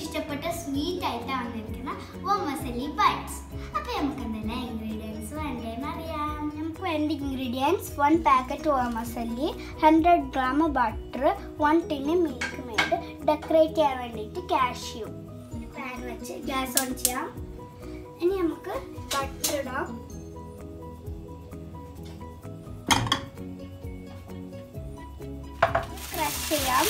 ഇഷ്ടപ്പെട്ട സ്വീറ്റ് ആയിട്ടാണ് വന്നിരിക്കുന്ന വമസലി ബൈറ്റ്സ് അപ്പോൾ നമുക്ക് എന്തെല്ലാം ഇൻഗ്രീഡിയൻസ് വേണ്ടതെന്ന് അറിയാം നമുക്ക് വേണ്ട ingredients one packet vermicelli hundred gram butter one tin Milkmaid decorate ചെയ്യാൻ വേണ്ടിയിട്ട് കാഷ്യൂ പാൻ വെച്ച് ഗ്യാസ് ഓൺ ചെയ്യാം ഇനി നമുക്ക് ബട്ടർ ഇടാം ക്രഷ് ചെയ്യാം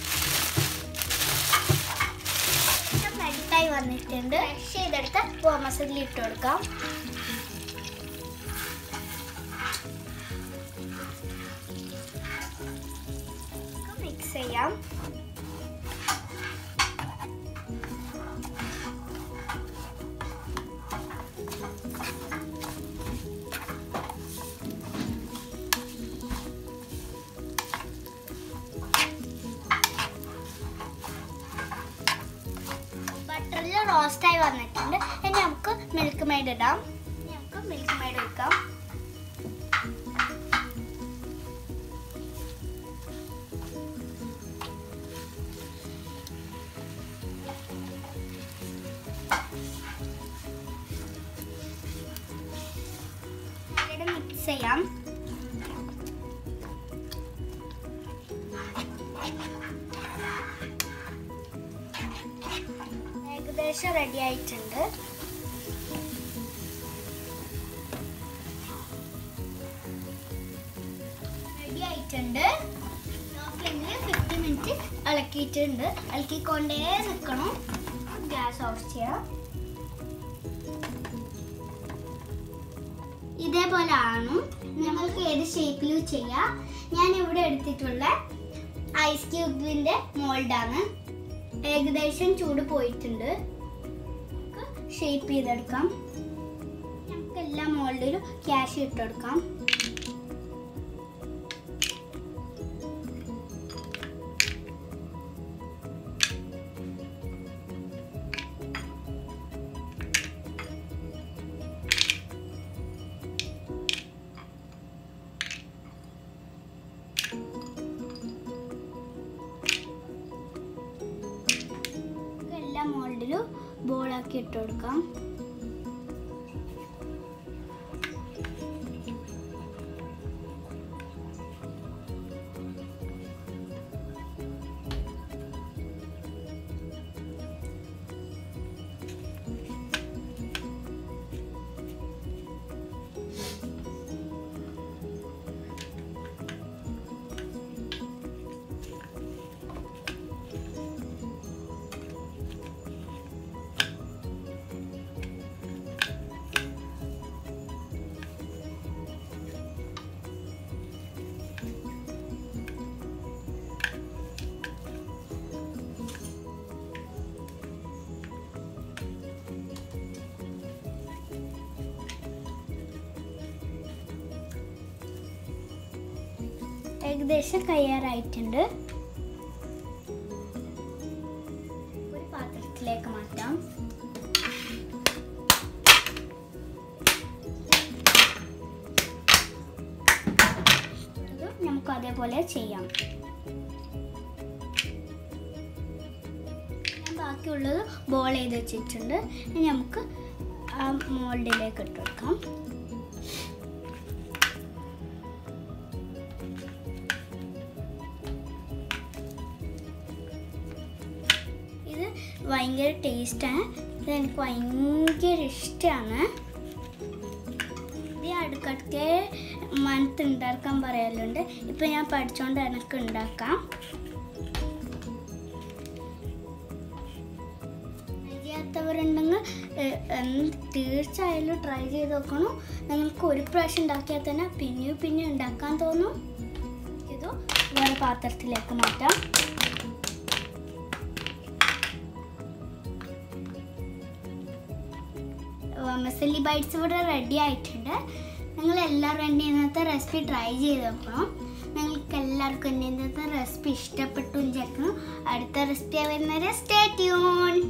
മെൽട്ടായി വന്നിട്ടുണ്ട് ക്രഷ് ചെയ്തെടുത്ത മസാല ഇട്ട് കൊടുക്കാം മിക്സ് ചെയ്യാം ബട്ടറിൽ റോസ്റ്റായി വന്നിട്ടുണ്ട് ഇനി നമുക്ക് മിൽക്ക് മെയ്ഡ് ഇടാം ഇനി നമുക്ക് മിൽക്ക് മെയ്ഡ് വെക്കാം മിക്സ് ചെയ്യാം ഏകദേശം റെഡി ആയിട്ടുണ്ട് റെഡി ആയിട്ടുണ്ട് ഫ്ലെയിമിൽ ഫിഫ്റ്റി മിനിറ്റ് ഇളക്കിയിട്ടുണ്ട് ഇളക്കിക്കൊണ്ടേ നിൽക്കണം ഗ്യാസ് ഓഫ് ചെയ്യാം ഇതേപോലെ ആണ് നിങ്ങൾക്ക് ഏത് ഷേപ്പിലും ചെയ്യാം ഞാൻ ഇവിടെ എടുത്തിട്ടുള്ള ഐസ് ക്യൂബിന്റെ മോൾഡാണ് ഏകദേശം ചൂട് പോയിട്ടുണ്ട് ഷേപ്പ് ചെയ്തെടുക്കാം നമുക്ക് എല്ലാ മോൾഡിലും ക്യാഷ് ഇട്ടെടുക്കാം എല്ലാ മോൾഡിലും ബോളാക്കി ഇട്ട് കൊടുക്കാം ഏകദേശം കയ്യാറായിട്ടുണ്ട് ഒരു പാത്രത്തിലേക്ക് മാറ്റാം ഇത് നമുക്ക് അതേപോലെ ചെയ്യാം ഞാൻ ബാക്കിയുള്ളത് ബോൾ ചെയ്ത് വെച്ചിട്ടുണ്ട് ഇനി നമുക്ക് ആ മോൾഡിലേക്ക് ഇട്ട് കൊടുക്കാം ഇത് ഭയങ്കര ടേസ്റ്റാണ് ഇത് എനിക്ക് ഭയങ്കര ഇഷ്ടമാണ് ഇത് അടുക്കടുക്കെ മനത്ത് ഉണ്ടാക്കാൻ പറയലുണ്ട് ഇപ്പം ഞാൻ പഠിച്ചോണ്ട് എനിക്ക് ഉണ്ടാക്കാം ചെയ്യാത്തവരുണ്ടെങ്കിൽ ഏഹ്, എന്ത് തീർച്ചയായും ട്രൈ ചെയ്ത് നോക്കണം നിങ്ങൾക്ക് ഒരു പ്രാവശ്യം ഉണ്ടാക്കിയാൽ തന്നെ പിന്നെയും പിന്നെയും ഉണ്ടാക്കാൻ തോന്നും ഇത് വേറെ പാത്രത്തിലേക്ക് മാറ്റാം മസലി ബൈറ്റ്സ് ഇവിടെ റെഡി ആയിട്ടുണ്ട് നിങ്ങൾ എല്ലാവരും എൻ്റെ ഇന്നത്തെ റെസിപ്പി ട്രൈ ചെയ്ത് നോക്കണം നിങ്ങൾക്ക് എല്ലാവർക്കും എൻ്റെ ഇന്നത്തെ റെസിപ്പി ഇഷ്ടപ്പെട്ടു വിചാരിക്കുന്നു അടുത്ത റെസിപ്പി വരുന്നവരെ സ്റ്റേ ട്യൂൺ